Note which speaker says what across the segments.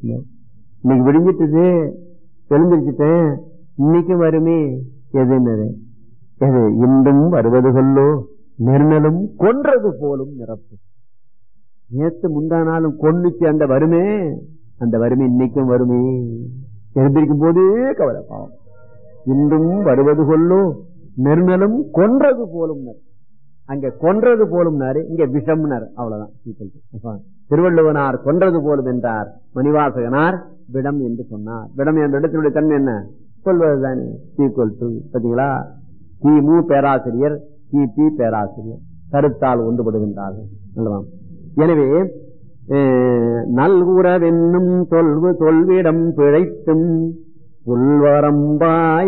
Speaker 1: இன்னைக்கு விடிஞ்சிட்டது எழுந்திருச்சுட்டேன் இன்னைக்கு வருமே எதுன்னு எது இன்றும் வருவது கொல்லோ நெருநலும் கொன்றது போலும் நிரப்பு நேத்து முந்தா நாளும் கொன்னுச்சு அந்த வருமே அந்த வறுமை இன்னைக்கும் வருமே எழுந்திருக்கும் போதே கவலை பாவம் இன்றும் வருவது கொல்லோ நெருநலும் கொன்றது போலும் அங்க கொன்றது போலும் இங்க விஷம்னார் அவ்வளவுதான் திருவள்ளுவனார் கொன்றது போலும் என்றார் மணிவாசகனார் விடம் என்று சொன்னார் விடம் என்ற இடத்தினுடைய தன்மை என்ன சொல்வதுதானே ஈக்குவல் டு பாத்தீங்களா கிமு பேராசிரியர் கிபி பேராசிரியர் கருத்தால் ஒன்றுபடுகின்றார்கள் அல்லவா எனவே நல்குறவென்னும் தொல்வு தொல்விடம் பிழைத்தும் புல்வரம்பாய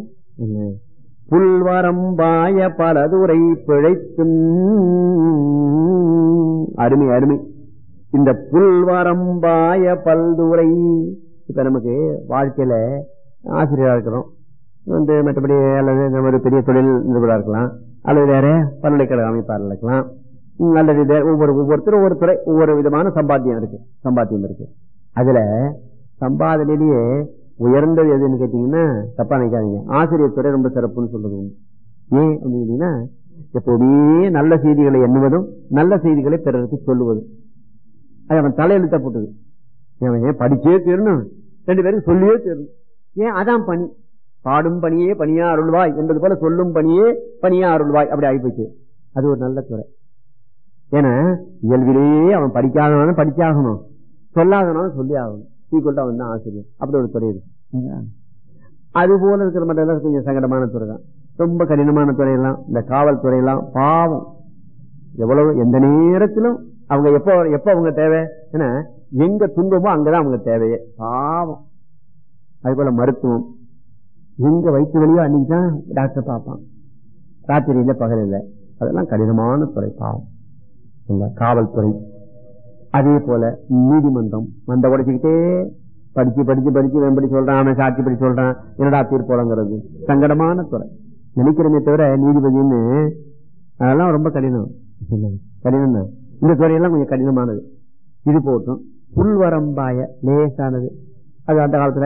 Speaker 1: புல்வரம்பாய பலதுரை பிழைத்தும் அருமை அருமை இந்த புல்வரம்பாய பல்துறை இப்ப நமக்கு வாழ்க்கையில ஆசிரியரா இருக்கிறோம் வந்து மற்றபடி அல்லது இந்த மாதிரி பெரிய தொழில் நிறுவனம் இருக்கலாம் அல்லது வேற பல்கலைக்கழக அமைப்பாளர் இருக்கலாம் அல்லது ஒவ்வொரு ஒவ்வொருத்தரும் ஒவ்வொரு துறை ஒவ்வொரு விதமான சம்பாத்தியம் இருக்கு சம்பாத்தியம் இருக்கு அதுல சம்பாதனையிலேயே உயர்ந்தது எதுன்னு கேட்டீங்கன்னா தப்பா நினைக்காதீங்க ஆசிரியர் துறை ரொம்ப சிறப்புன்னு சொல்றது ஏன் அப்படின்னா எப்போதுமே நல்ல செய்திகளை எண்ணுவதும் நல்ல செய்திகளை பிறருக்கு சொல்லுவதும் அது அவன் தலையெழுத்த போட்டது அவன் படிச்சே தீரணும் ரெண்டு பேரும் சொல்லியே தீரணும் ஏன் அதான் பணி பாடும் பணியே பணியா அருள்வாய் என்பது போல சொல்லும் பணியே பணியா அருள்வாய் அப்படி ஆகிப்போச்சு அது ஒரு நல்ல துறை ஏன்னா இயல்பிலேயே அவன் படிக்காதவனும் படிச்சாகணும் சொல்லாதவனும் சொல்லி ஆகணும் ஈக்குவல்ட்டா அவன் தான் ஆசிரியர் அப்படி ஒரு துறை இருக்கு அது போல இருக்கிற மட்டும் கொஞ்சம் சங்கடமான துறை தான் ரொம்ப கடினமான துறையெல்லாம் இந்த காவல்துறை எல்லாம் பாவம் எவ்வளவு எந்த நேரத்திலும் அவங்க எப்ப எப்ப அவங்க தேவை ஏன்னா எங்க துன்பமோ அங்கதான் அவங்க தேவையே பாவம் அது போல மருத்துவம் எங்க வயிற்று வழியோ அன்னைக்கு தான் டாக்டர் பார்ப்பான் ராத்திரியில பகல் இல்லை அதெல்லாம் கடினமான துறை பாவம் இல்ல காவல்துறை அதே போல நீதிமன்றம் மந்த உடைச்சுக்கிட்டே படிச்சு படிச்சு படிச்சு வெம்படி சொல்றான் அவன் சாட்சி படி சொல்றான் என்னடா தீர்ப்போலங்கிறது சங்கடமான துறை நினைக்கிறமே தவிர நீதிபதினு அதெல்லாம் ரொம்ப கடினம் கடினம் தான் இந்த துறையெல்லாம் கொஞ்சம் கடினமானது இது போட்டும் புல்வரம்பாய லேசானது அது அந்த காலத்துல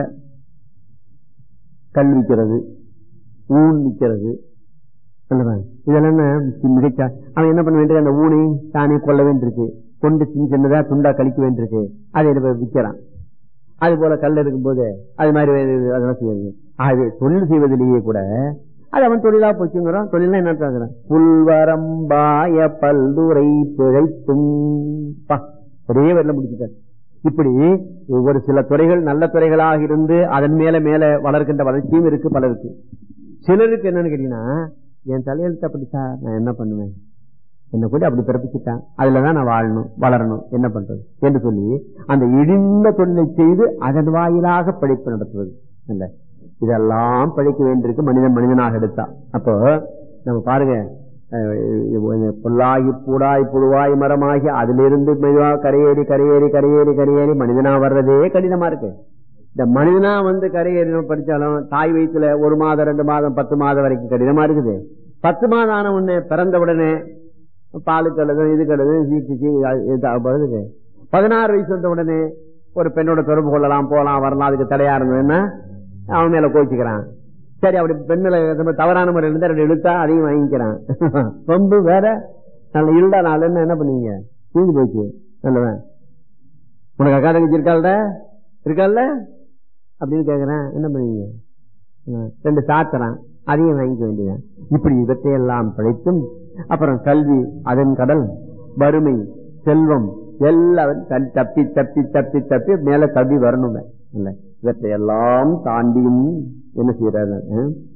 Speaker 1: கல் விற்கிறது ஊன் விற்கிறது இதெல்லாம் மிகச்சா அவன் என்ன பண்ண வேண்டியது அந்த ஊனை தானே கொள்ள வேண்டியிருக்கு கொண்டு சின்ன சின்னதா துண்டா கழிக்க வேண்டியிருக்கு அதை விற்கிறான் அது போல கல் இருக்கும்போது அது மாதிரி அதெல்லாம் செய்யறது அது தொழில் செய்வதிலேயே கூட அது அவன் தொழிலா போச்சுங்கிறான் தொழிலாம் என்ன புல்வரம்பாய பல்துரை பிழைத்தும் ஒரே வரல முடிச்சுட்டார் இப்படி ஒவ்வொரு சில துறைகள் நல்ல துறைகளாக இருந்து அதன் மேல மேல வளர்க்கின்ற வளர்ச்சியும் இருக்கு பலருக்கு சிலருக்கு என்னன்னு கேட்டீங்கன்னா என் தலையெழுத்து அப்படி சார் நான் என்ன பண்ணுவேன் என்ன கூட அப்படி பிறப்பிச்சுட்டான் அதுலதான் நான் வாழணும் வளரணும் என்ன பண்றது என்று சொல்லி அந்த இடிந்த தொழிலை செய்து அதன் வாயிலாக படைப்பு நடத்துவது இல்ல இதெல்லாம் படைக்க வேண்டியிருக்கு மனிதன் மனிதனாக எடுத்தா அப்போ நம்ம பாருங்க புல்லாகி பூடாய் புழுவாய் மரமாகி அதிலிருந்து மெதுவாக கரையேறி கரையேறி கரையேறி கரையேறி மனிதனா வர்றதே கடினமா இருக்கு இந்த மனிதனா வந்து கரையேறி படிச்சாலும் தாய் வயிற்றுல ஒரு மாதம் ரெண்டு மாதம் பத்து மாதம் வரைக்கும் கடினமா இருக்குது பத்து மாதம் ஆன உடனே பிறந்த உடனே பாலு கழுது இது கழுது சீக்கு பதினாறு வயசு வந்த உடனே ஒரு பெண்ணோட தொடர்பு கொள்ளலாம் போலாம் வரலாம் அதுக்கு தடையா இருந்ததுன்னா அவன் மேல கோச்சிக்கிறான் சரி அப்படி பெண்ணில தவறான முறையில் இருந்தா ரெண்டு இழுத்தா அதையும் வாங்கிக்கிறான் ரொம்ப வேற நல்ல இருடா நாள் என்ன பண்ணுவீங்க தீந்து போச்சு நல்லவன் உனக்கு அக்கா தங்கச்சி இருக்காள்ட இருக்கால்ல அப்படின்னு கேக்குறேன் என்ன பண்ணுவீங்க ரெண்டு சாத்துறான் அதையும் வாங்கிக்க வேண்டியதான் இப்படி இவற்றையெல்லாம் படைத்தும் அப்புறம் கல்வி அதன் கடல் வறுமை செல்வம் எல்லாரும் தப்பி தப்பி தப்பி தப்பி மேல தப்பி வரணும் இவற்றையெல்லாம் தாண்டியும் என்ன செய்யறாரு